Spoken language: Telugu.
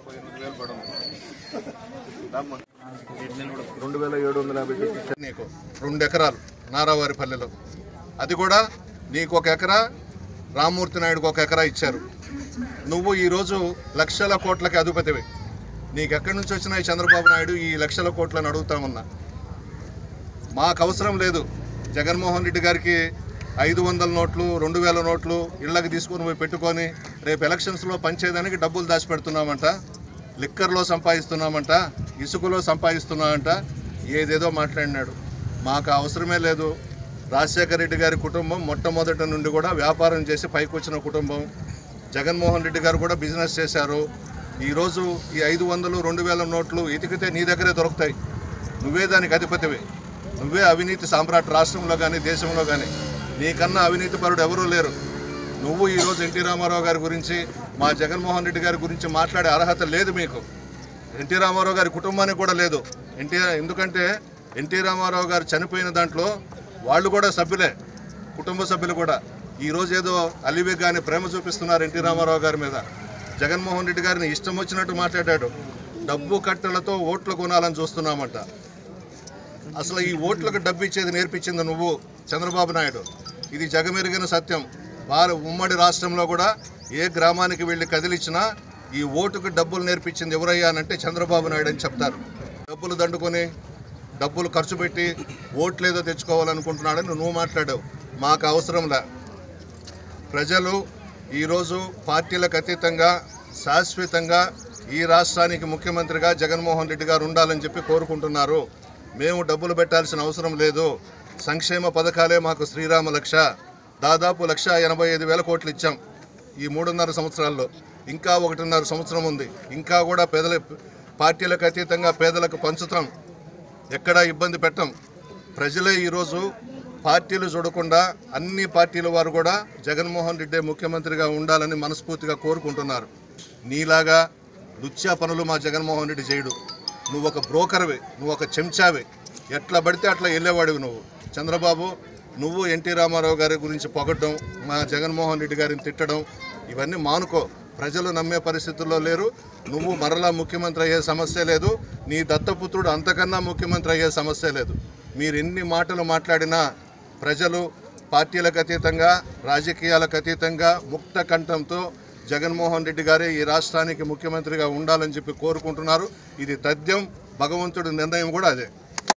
ఎనిమిది వేలు పడము రెండు వేల ఏడు వందల యాభై చెట్లు నీకు రెండు ఎకరాలు నారావారిపల్లెలో అది కూడా నీకు ఒక ఎకరా రామ్మూర్తి నాయుడుకు ఒక ఎకరా ఇచ్చారు నువ్వు ఈరోజు లక్షల కోట్లకి అధిపతివి నీకు ఎక్కడి నుంచి వచ్చినాయి చంద్రబాబు నాయుడు ఈ లక్షల కోట్లను అడుగుతామన్నా మాకు అవసరం లేదు జగన్మోహన్ రెడ్డి గారికి ఐదు వందల నోట్లు రెండు వేల నోట్లు ఇళ్ళకి తీసుకొని పోయి పెట్టుకొని రేపు ఎలక్షన్స్లో పంచేదానికి డబ్బులు దాచిపెడుతున్నామంట లిక్కర్లో సంపాదిస్తున్నామంట ఇసుకలో సంపాదిస్తున్నామంట ఏదేదో మాట్లాడినాడు మాకు అవసరమే లేదు రాజశేఖర రెడ్డి గారి కుటుంబం మొట్టమొదటి నుండి కూడా వ్యాపారం చేసి పైకి వచ్చిన కుటుంబం జగన్మోహన్ రెడ్డి గారు కూడా బిజినెస్ చేశారు ఈరోజు ఈ ఐదు వందలు రెండు వేల నోట్లు ఇతికితే నీ దగ్గరే దొరుకుతాయి నువ్వే దానికి అధిపతివి నువ్వే అవినీతి సామ్రాట్ రాష్ట్రంలో కానీ దేశంలో కానీ నీకన్నా అవినీతి పరుడు ఎవరూ లేరు నువ్వు ఈరోజు ఎన్టీ రామారావు గారి గురించి మా జగన్మోహన్ రెడ్డి గారి గురించి మాట్లాడే అర్హత లేదు మీకు ఎన్టీ రామారావు గారి కుటుంబానికి కూడా లేదు ఎన్టీఆర్ ఎందుకంటే ఎన్టీ రామారావు గారు చనిపోయిన దాంట్లో వాళ్ళు కూడా సభ్యులే కుటుంబ సభ్యులు కూడా ఈ రోజు ఏదో అలివి కానీ ప్రేమ చూపిస్తున్నారు ఎన్టీ రామారావు గారి మీద జగన్మోహన్ రెడ్డి గారిని ఇష్టం వచ్చినట్టు మాట్లాడాడు డబ్బు కట్టలతో ఓట్లు కొనాలని చూస్తున్నామంట అసలు ఈ ఓట్లకు డబ్బు ఇచ్చేది నేర్పించింది నువ్వు చంద్రబాబు నాయుడు ఇది జగమెరిగిన సత్యం వారు ఉమ్మడి రాష్ట్రంలో కూడా ఏ గ్రామానికి వెళ్ళి కదిలిచ్చినా ఈ ఓటుకు డబ్బులు నేర్పించింది ఎవరయ్యా అనంటే చంద్రబాబు నాయుడు అని చెప్తారు డబ్బులు దండుకొని డబ్బులు ఖర్చు పెట్టి ఓట్లేదో తెచ్చుకోవాలనుకుంటున్నాడని నువ్వు మాట్లాడావు మాకు అవసరంలే ప్రజలు ఈరోజు పార్టీలకు అతీతంగా శాశ్వతంగా ఈ రాష్ట్రానికి ముఖ్యమంత్రిగా జగన్మోహన్ రెడ్డి గారు ఉండాలని చెప్పి కోరుకుంటున్నారు మేము డబ్బులు పెట్టాల్సిన అవసరం లేదు సంక్షేమ పథకాలే మాకు శ్రీరామ లక్ష దాదాపు లక్ష ఎనభై ఐదు వేల కోట్లు ఇచ్చాం ఈ మూడున్నర సంవత్సరాల్లో ఇంకా ఒకటిన్నర సంవత్సరం ఉంది ఇంకా కూడా పేదల పార్టీలకు అతీతంగా పేదలకు పంచుతాం ఎక్కడా ఇబ్బంది పెట్టం ప్రజలే ఈరోజు పార్టీలు చూడకుండా అన్ని పార్టీల వారు కూడా జగన్మోహన్ రెడ్డి ముఖ్యమంత్రిగా ఉండాలని మనస్ఫూర్తిగా కోరుకుంటున్నారు నీలాగా లుచ్చా పనులు మా జగన్మోహన్ రెడ్డి చేయడు నువ్వు ఒక బ్రోకర్వి నువ్వు ఒక చెంచావి ఎట్లా పడితే అట్లా వెళ్ళేవాడివి నువ్వు చంద్రబాబు నువ్వు ఎన్టీ రామారావు గారి గురించి పొగడ్డం మా జగన్మోహన్ రెడ్డి గారిని తిట్టడం ఇవన్నీ మానుకో ప్రజలు నమ్మే పరిస్థితుల్లో లేరు నువ్వు మరలా ముఖ్యమంత్రి అయ్యే సమస్య లేదు నీ దత్తపుత్రుడు అంతకన్నా ముఖ్యమంత్రి అయ్యే సమస్య లేదు మీరు ఎన్ని మాటలు మాట్లాడినా ప్రజలు పార్టీలకు అతీతంగా రాజకీయాలకు అతీతంగా ముక్త కంఠంతో జగన్మోహన్ రెడ్డి గారే ఈ రాష్ట్రానికి ముఖ్యమంత్రిగా ఉండాలని చెప్పి కోరుకుంటున్నారు ఇది తథ్యం భగవంతుడి నిర్ణయం కూడా అదే